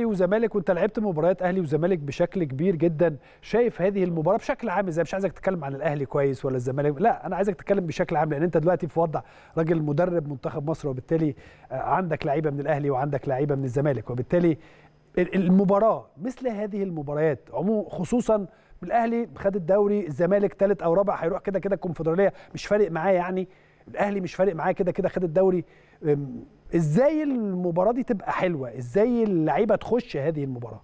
وزمالك وانت لعبت مباريات اهلي وزمالك بشكل كبير جدا شايف هذه المباراه بشكل عام ازاي مش عايزك تتكلم عن الاهلي كويس ولا الزمالك لا انا عايزك تتكلم بشكل عام لان انت دلوقتي في وضع راجل مدرب منتخب مصر وبالتالي عندك لعيبه من الاهلي وعندك لعيبه من الزمالك وبالتالي المباراه مثل هذه المباريات عموما خصوصا الاهلي خد الدوري الزمالك ثالث او رابع هيروح كده كده الكونفدراليه مش فارق معاه يعني الاهلي مش فارق معاه كده كده خد الدوري ازاي المباراه دي تبقى حلوه ازاي اللعيبه تخش هذه المباراه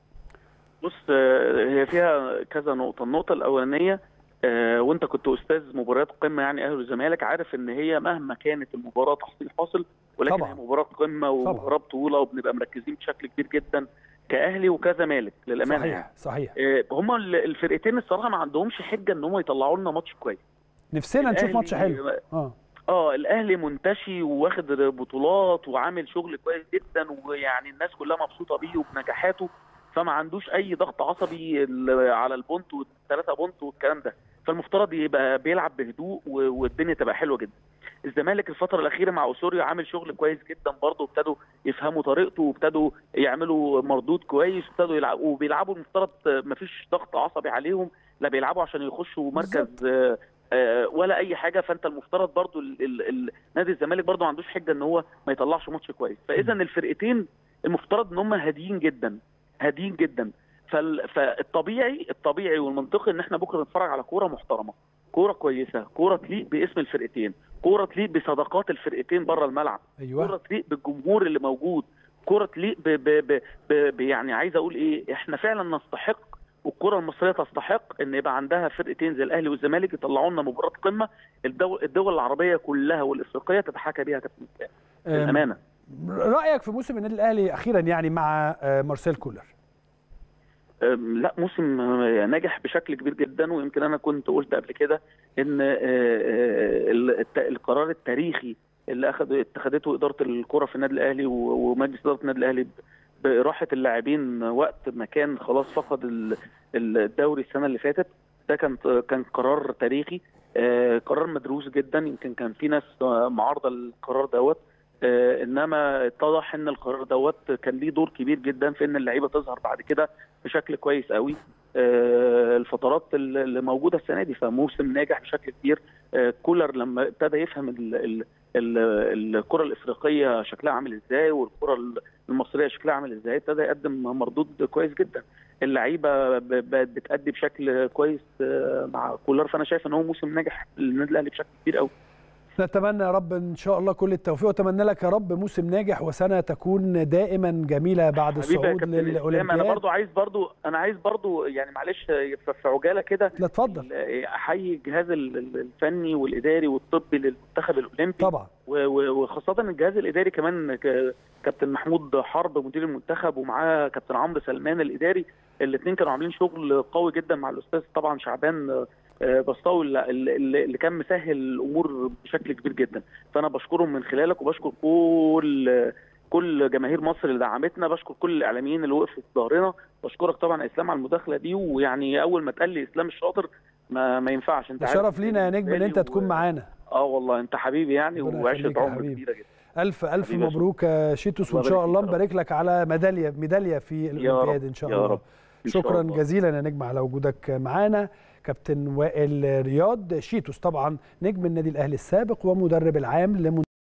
بص هي فيها كذا نقطه النقطه الاولانيه وانت كنت استاذ مباريات قمه يعني اهلي والزمالك عارف ان هي مهما كانت المباراه تحصيل حاصل ولكن طبعا. هي مباراه قمه ومباراه بطوله وبنبقى مركزين بشكل كبير جدا كاهلي وكزمالك للامانه صحيح يعني. صحيح هم الفرقتين الصراحه ما عندهمش حجه ان هم يطلعوا لنا ماتش كويس نفسنا نشوف ماتش حلو اه اه الاهلي منتشي وواخد بطولات وعامل شغل كويس جدا ويعني الناس كلها مبسوطه بيه وبنجاحاته فما عندوش اي ضغط عصبي على البونت والثلاثه بونت والكلام ده فالمفترض يبقى بيلعب بهدوء والدنيا تبقى حلوه جدا الزمالك الفتره الاخيره مع اسوريو عامل شغل كويس جدا برضه ابتدوا يفهموا طريقته وابتدوا يعملوا مردود كويس وابتدوا يلعبوا وبيلعبوا المفترض ما فيش ضغط عصبي عليهم لا بيلعبوا عشان يخشوا مركز آه ولا اي حاجه فانت المفترض برضو ال ال ال نادي الزمالك برضو ما عندوش حجه ان هو ما يطلعش ماتش كويس فاذا الفرقتين المفترض ان هم هاديين جدا هاديين جدا فالطبيعي الطبيعي والمنطقي ان احنا بكره نتفرج على كوره محترمه كوره كويسه كوره تليق باسم الفرقتين كوره تليق بصداقات الفرقتين بره الملعب أيوة. كوره تليق بالجمهور اللي موجود كوره تليق ب ب ب ب يعني عايز اقول ايه احنا فعلا نستحق والكره المصريه تستحق ان يبقى عندها فرقتين زي الاهلي والزمالك يطلعوا لنا مباراه قمه الدول, الدول العربيه كلها والافريقيه تتحكى بيها كابتن للامانه رايك في موسم النادي الاهلي اخيرا يعني مع مارسيل كولر لا موسم ناجح بشكل كبير جدا ويمكن انا كنت قلت قبل كده ان القرار التاريخي اللي اخذ اتخذته اداره الكره في النادي الاهلي ومجلس اداره النادي الاهلي براحه اللاعبين وقت ما كان خلاص فقد الدوري السنه اللي فاتت ده كان كان قرار تاريخي قرار مدروس جدا يمكن كان في ناس معارضه للقرار دوت انما اتضح ان القرار دوت كان ليه دور كبير جدا في ان اللعيبه تظهر بعد كده بشكل كويس قوي الفترات اللي موجوده السنه دي فموسم ناجح بشكل كبير كولر لما ابتدى يفهم ال ال الكره الافريقيه شكلها عامل ازاي والكره المصريه شكلها عامل ازاي ابتدى يقدم مردود كويس جدا اللعيبه بقت بتادي بشكل كويس مع كولر فانا شايف ان هو موسم ناجح للنادي الاهلي بشكل كبير قوي نتمنى يا رب ان شاء الله كل التوفيق واتمنى لك يا رب موسم ناجح وسنه تكون دائما جميله بعد الصعود للاولمبياد انا برضو عايز برضو انا عايز برضو يعني معلش في عجاله كده لا اتفضل احيي الجهاز الفني والاداري والطبي للمنتخب الاولمبي طبعا وخاصه الجهاز الاداري كمان كابتن محمود حرب مدير المنتخب ومعاه كابتن عمرو سلمان الاداري الاثنين كانوا عاملين شغل قوي جدا مع الاستاذ طبعا شعبان بسطاوي اللي كان مسهل الامور بشكل كبير جدا فانا بشكرهم من خلالك وبشكر كل كل جماهير مصر اللي دعمتنا بشكر كل الاعلاميين اللي وقفوا في ظهرنا بشكرك طبعا اسلام على المداخله دي ويعني اول ما اتقال لي اسلام الشاطر ما, ما ينفعش انت شرف لينا يا نجم ان انت تكون معانا اه والله انت حبيبي يعني وعشره عمر كبيره جدا الف الف مبروك يا شيتوس وان شاء الله نبارك لك على ميداليه ميداليه في الاولمبياد ان شاء الله يا رب. شكرا جزيلا يا نجم على وجودك معانا كابتن وائل رياض شيتوس طبعا نجم النادي الاهلي السابق ومدرب العام